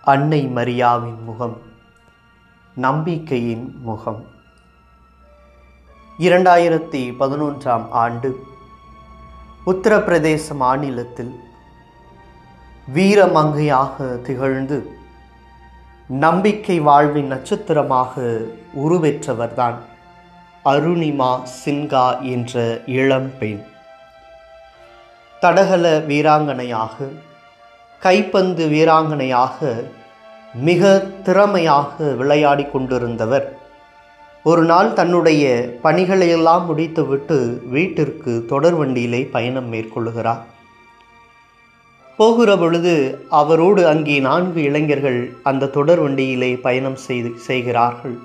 அன்னை மரியாவின் முகம் நம்பிக்கையின் முகம் இரண்டாயிரத்தி பதினொன்றாம் ஆண்டு உத்தரப்பிரதேச மாநிலத்தில் வீரமங்கையாக திகழ்ந்து நம்பிக்கை வாழ்வின் நட்சத்திரமாக உருவெற்றவர்தான் அருணிமா சின்கா என்ற இளம்பெண் தடகள வீராங்கனையாக கைப்பந்து வீராங்கனையாக மிக திறமையாக விளையாடி கொண்டிருந்தவர் ஒரு நாள் தன்னுடைய பணிகளையெல்லாம் முடித்துவிட்டு வீட்டிற்கு தொடர் வண்டியிலே பயணம் மேற்கொள்ளுகிறார் போகிற பொழுது அவரோடு அங்கே நான்கு இளைஞர்கள் அந்த தொடர் வண்டியிலே பயணம் செய்து செய்கிறார்கள்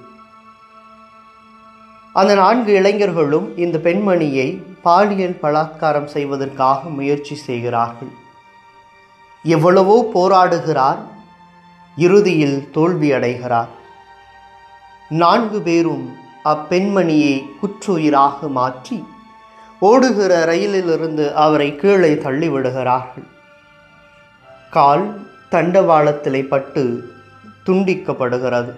அந்த நான்கு இளைஞர்களும் இந்த பெண்மணியை பாலியல் பலாத்காரம் செய்வதற்காக முயற்சி செய்கிறார்கள் எவ்வளவோ போராடுகிறார் இறுதியில் தோல்வி அடைகிறார் நான்கு பேரும் அப்பெண்மணியை குற்றுயிராக மாற்றி ஓடுகிற ரயிலிலிருந்து அவரை கீழே தள்ளிவிடுகிறார்கள் கால் தண்டவாளத்திலே பட்டு துண்டிக்கப்படுகிறது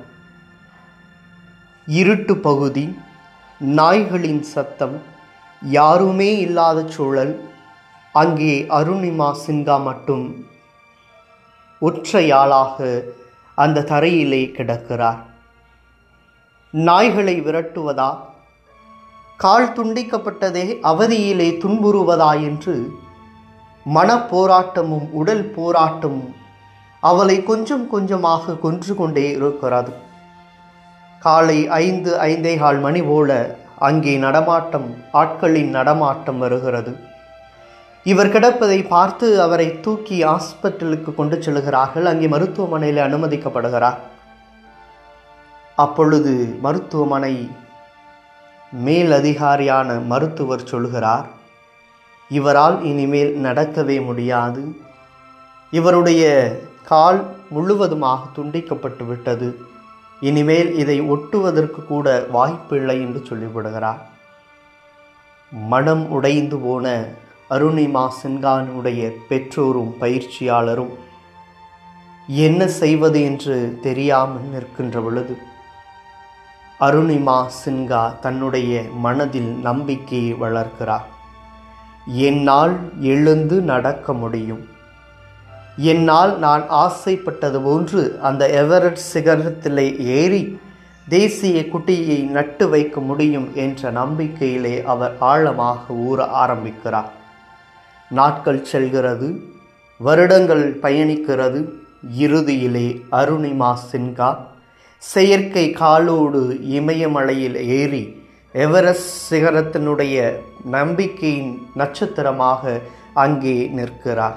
இருட்டு பகுதி நாய்களின் சத்தம் யாருமே இல்லாத சூழல் அங்கே அருணிமா சின்கா மட்டும் ஒற்றையாளாக அந்த தரையிலே கிடக்கிறார் நாய்களை விரட்டுவதா கால் துண்டிக்கப்பட்டதே அவதியிலே துன்புறுவதா என்று மனப்போராட்டமும் உடல் போராட்டமும் அவளை கொஞ்சம் கொஞ்சமாக கொன்று கொண்டே இருக்கிறது காலை ஐந்து ஐந்தே கால் மணி போல அங்கே நடமாட்டம் ஆட்களின் நடமாட்டம் வருகிறது இவர் கிடப்பதை பார்த்து அவரை தூக்கி ஹாஸ்பிட்டலுக்கு கொண்டு செல்கிறார்கள் அங்கே மருத்துவமனையில் அனுமதிக்கப்படுகிறார் அப்பொழுது மருத்துவமனை மேல் அதிகாரியான மருத்துவர் சொல்கிறார் இவரால் இனிமேல் நடக்கவே முடியாது இவருடைய கால் முழுவதுமாக துண்டிக்கப்பட்டு விட்டது இனிமேல் இதை ஒட்டுவதற்கு கூட வாய்ப்பில்லை என்று சொல்லிவிடுகிறார் மனம் உடைந்து போன அருணிமா சின்கானுடைய பெற்றோரும் பயிற்சியாளரும் என்ன செய்வது என்று தெரியாமல் நிற்கின்ற பொழுது அருணிமா சின்கா தன்னுடைய மனதில் நம்பிக்கையை வளர்க்கிறார் என்னால் எழுந்து நடக்க முடியும் என்னால் நான் ஆசைப்பட்டது போன்று அந்த எவரெஸ்ட் சிகரத்திலே ஏறி தேசிய குட்டியை நட்டு வைக்க முடியும் என்ற நம்பிக்கையிலே அவர் ஆழமாக ஊற ஆரம்பிக்கிறார் நாட்கள் செல்கிறது வருடங்கள் பயணிக்கிறது இறுதியிலே அருணிமா சின்கா செயற்கை காலோடு இமயமலையில் ஏறி எவரெஸ்ட் சிகரத்தினுடைய நம்பிக்கையின் நட்சத்திரமாக அங்கே நிற்கிறார்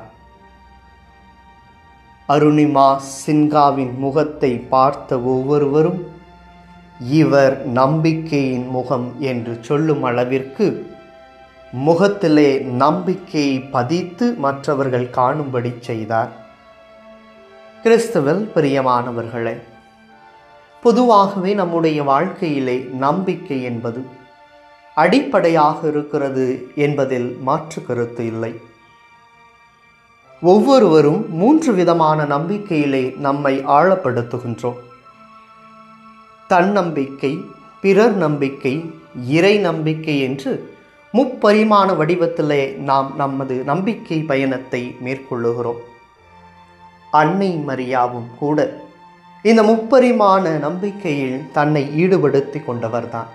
அருணிமா சின்காவின் முகத்தை பார்த்த ஒவ்வொருவரும் இவர் நம்பிக்கையின் முகம் என்று சொல்லும் அளவிற்கு முகத்திலே நம்பிக்கையை பதித்து மற்றவர்கள் காணும்படி செய்தார் கிறிஸ்துவில் பிரியமானவர்களே பொதுவாகவே நம்முடைய வாழ்க்கையிலே நம்பிக்கை என்பது அடிப்படையாக இருக்கிறது என்பதில் மாற்று கருத்து இல்லை ஒவ்வொருவரும் மூன்று விதமான நம்பிக்கையிலே நம்மை ஆழப்படுத்துகின்றோம் தன்னம்பிக்கை பிறர் நம்பிக்கை இறை நம்பிக்கை என்று முப்பரிமாண வடிவத்திலே நாம் நமது நம்பிக்கை பயணத்தை மேற்கொள்ளுகிறோம் அன்னை மரியாவும் கூட இந்த முப்பரிமாண நம்பிக்கையில் தன்னை ஈடுபடுத்தி கொண்டவர்தான்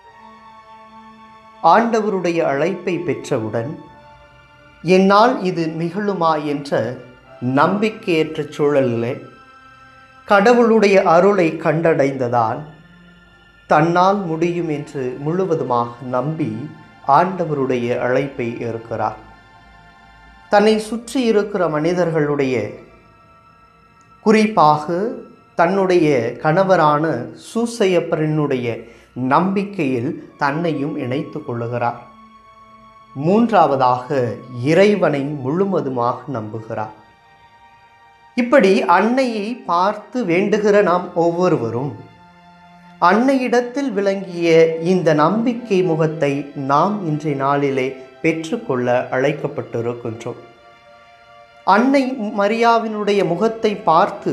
ஆண்டவருடைய அழைப்பை பெற்றவுடன் என்னால் இது நிகழுமா என்ற நம்பிக்கையற்ற சூழலிலே கடவுளுடைய அருளை கண்டடைந்ததால் தன்னால் முடியும் என்று முழுவதுமாக நம்பி ஆண்டவருடைய அழைப்பை ஏற்கிறார் தன்னை சுற்றி இருக்கிற மனிதர்களுடைய குறிப்பாக தன்னுடைய கணவரான சூசையப்பரனுடைய நம்பிக்கையில் தன்னையும் இணைத்து கொள்ளுகிறார் மூன்றாவதாக இறைவனை முழுவதுமாக நம்புகிறார் இப்படி அன்னையை பார்த்து வேண்டுகிற நாம் ஒவ்வொருவரும் அன்னையிடத்தில் விளங்கிய இந்த நம்பிக்கை முகத்தை நாம் இன்றைய நாளிலே பெற்றுக்கொள்ள அழைக்கப்பட்டிருக்கின்றோம் அன்னை மரியாவினுடைய முகத்தை பார்த்து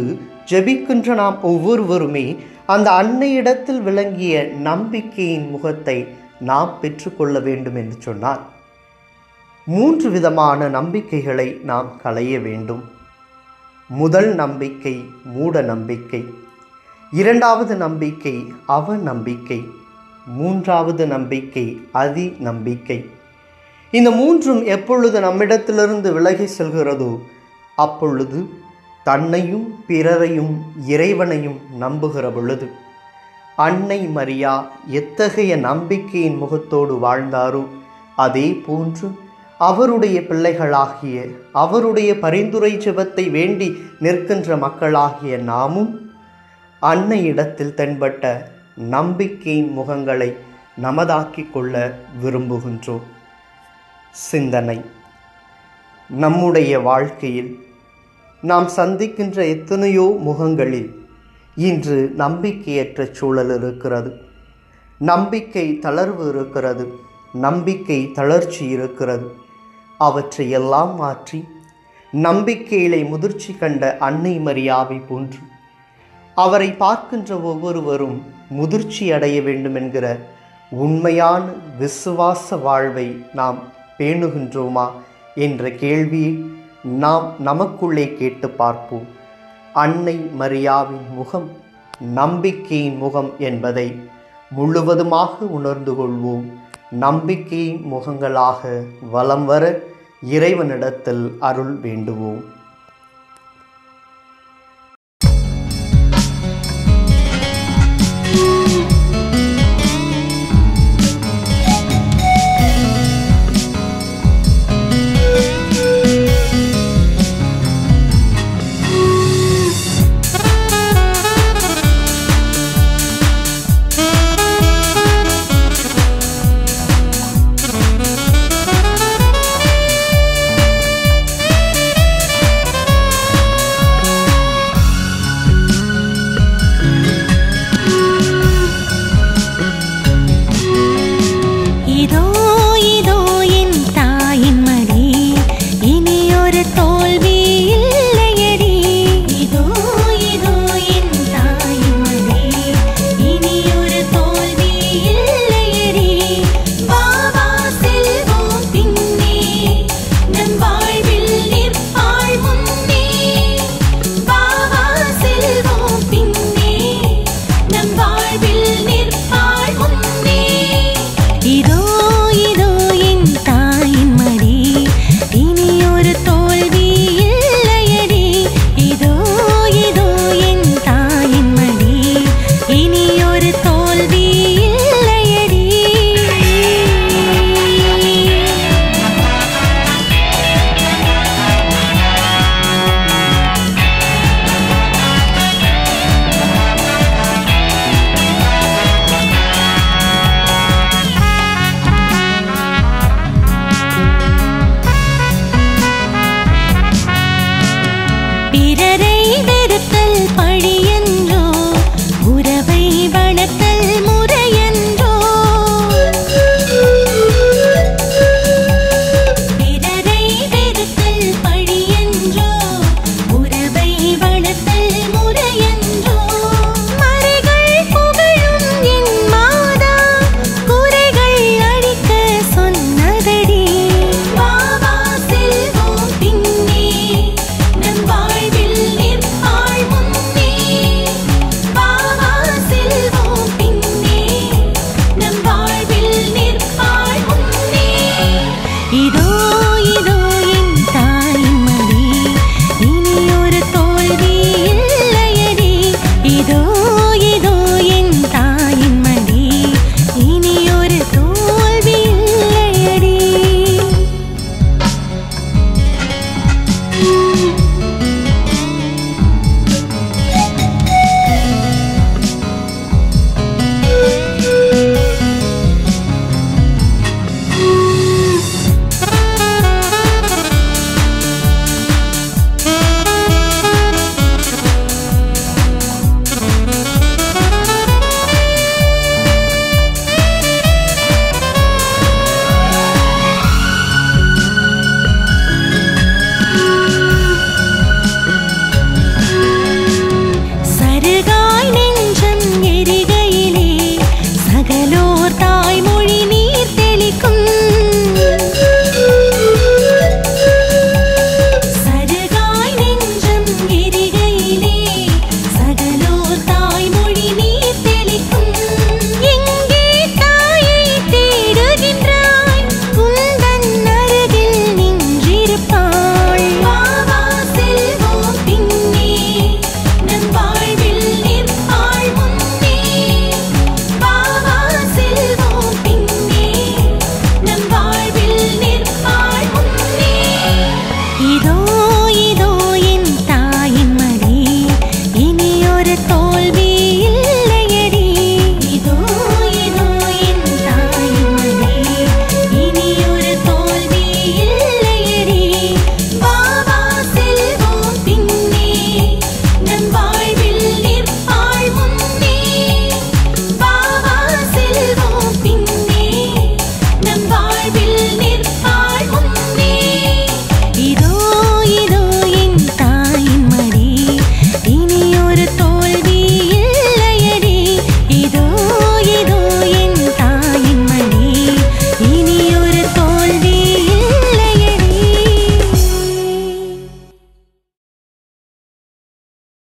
ஜெபிக்கின்ற நாம் ஒவ்வொருவருமே அந்த அன்னையிடத்தில் விளங்கிய நம்பிக்கையின் முகத்தை நாம் பெற்றுக்கொள்ள வேண்டும் என்று சொன்னார் மூன்று விதமான நம்பிக்கைகளை நாம் களைய வேண்டும் முதல் நம்பிக்கை மூட நம்பிக்கை இரண்டாவது நம்பிக்கை அவ நம்பிக்கை மூன்றாவது நம்பிக்கை அதி நம்பிக்கை இந்த மூன்றும் எப்பொழுது நம்மிடத்திலிருந்து விலகி செல்கிறதோ அப்பொழுது தன்னையும் பிறரையும் இறைவனையும் நம்புகிற பொழுது அன்னை மரியா எத்தகைய நம்பிக்கையின் முகத்தோடு வாழ்ந்தாரோ அதே போன்று அவருடைய பிள்ளைகளாகிய அவருடைய பரிந்துரை ஜெபத்தை வேண்டி நிற்கின்ற மக்களாகிய நாமும் அன்னையிடத்தில் தென்பட்ட நம்பிக்கையின் முகங்களை நமதாக்கிக் கொள்ள விரும்புகின்றோம் சிந்தனை நம்முடைய வாழ்க்கையில் நாம் சந்திக்கின்ற எத்தனையோ முகங்களில் இன்று நம்பிக்கையற்ற சூழல் இருக்கிறது நம்பிக்கை தளர்வு இருக்கிறது நம்பிக்கை தளர்ச்சி இருக்கிறது அவற்றை எல்லாம் மாற்றி நம்பிக்கையிலே முதிர்ச்சி கண்ட அன்னை மரியாவை போன்று அவரை பார்க்கின்ற ஒவ்வொருவரும் முதிர்ச்சி அடைய வேண்டும் என்கிற உண்மையான விசுவாச வாழ்வை நாம் பேணுகின்றோமா என்ற கேள்வியை நாம் நமக்குள்ளே கேட்டு பார்ப்போம் அன்னை மரியாவின் முகம் நம்பிக்கையின் முகம் என்பதை முழுவதுமாக உணர்ந்து கொள்வோம் நம்பிக்கையின் முகங்களாக வலம் வர இறைவனிடத்தில் அருள் வேண்டுவோம்